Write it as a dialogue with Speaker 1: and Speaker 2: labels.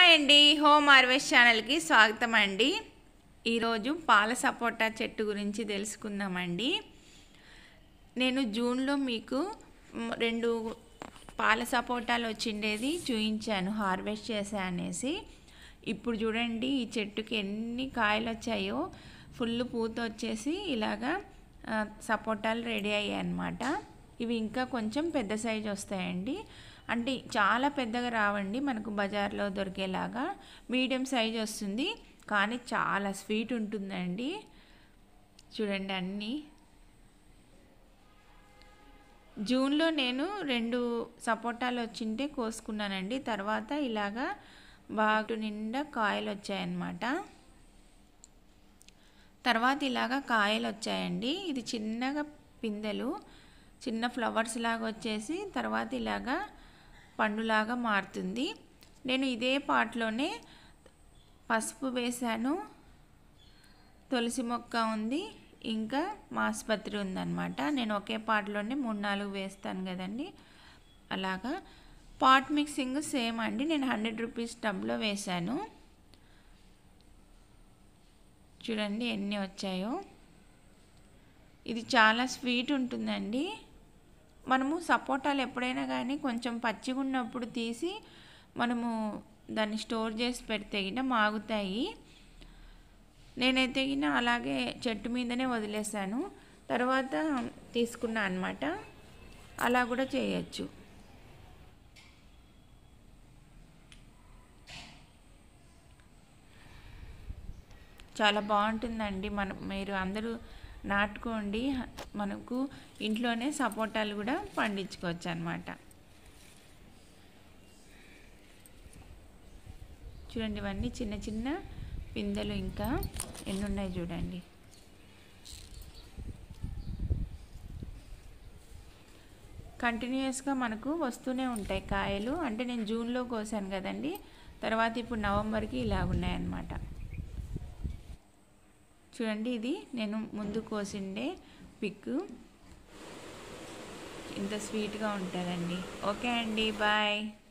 Speaker 1: hi అండి home harvest ఛానల్కి స్వాగతం అండి ఈరోజు పాల సపోటా చెట్టు గురించి తెలుసుకుందామండి నేను జూన్లో మీకు మ్, రెండు పాల సపోటాలు వచ్చిండేది చూయించాను హార్వెస్ట్ చేసా అనేసి ఇప్పుడు చూడండి ఈ చెట్టుకి ఎన్ని కాయలు వచ్చాయో ఫుల్ పూత వచ్చేసి ఇలాగా ఆ, సపోటాలు రెడీ అయ్యాయి అన్నమాట ఇవి ఇంకా కొంచెం పెద్ద సైజు వస్తాయండి అంటే చాలా పెద్దగా రావండి మనకు బజార్లో దొరికేలాగా మీడియం సైజ్ వస్తుంది కానీ చాలా స్వీట్ ఉంటుందండి చూడండి అన్నీ జూన్లో నేను రెండు సపోటాలు వచ్చింటే కోసుకున్నానండి తర్వాత ఇలాగా బాగా నిండా కాయలు వచ్చాయన్నమాట తర్వాత ఇలాగా కాయలు వచ్చాయండి ఇది చిన్నగా పిందెలు చిన్న ఫ్లవర్స్ లాగా వచ్చేసి తర్వాత ఇలాగా పండులాగా మారుతుంది నేను ఇదే పాటలోనే పసుపు వేశాను తులసి మొక్క ఉంది ఇంకా మాస్పత్రి ఉందన్నమాట నేను ఒకే పాటలోనే మూడు నాలుగు వేస్తాను కదండి అలాగా పాట్ మిక్సింగ్ సేమ్ అండి నేను హండ్రెడ్ రూపీస్ టబ్లో వేశాను చూడండి ఎన్ని వచ్చాయో ఇది చాలా స్వీట్ ఉంటుందండి మనము సపోటాలు ఎప్పుడైనా కానీ కొంచెం పచ్చిగా ఉన్నప్పుడు తీసి మనము దాన్ని స్టోర్ చేసి పెడితే గిన మాగుతాయి నేనైతే గిన అలాగే చెట్టు మీదనే వదిలేసాను తర్వాత తీసుకున్నా అనమాట అలా కూడా చేయొచ్చు చాలా బాగుంటుందండి మనం మీరు అందరూ నాటుకోండి మనకు ఇంట్లోనే సపోటాలు కూడా పండించుకోవచ్చు అనమాట చూడండి ఇవన్నీ చిన్న చిన్న పిందెలు ఇంకా ఎన్ని ఉన్నాయి చూడండి కంటిన్యూస్గా మనకు వస్తూనే ఉంటాయి కాయలు అంటే నేను జూన్లో కోసాను కదండి తర్వాత ఇప్పుడు నవంబర్కి ఇలా ఉన్నాయన్నమాట చూడండి ఇది నేను ముందు కోసిండే పిక్ ఇంత స్వీట్గా ఉంటుందండి ఓకే అండి బాయ్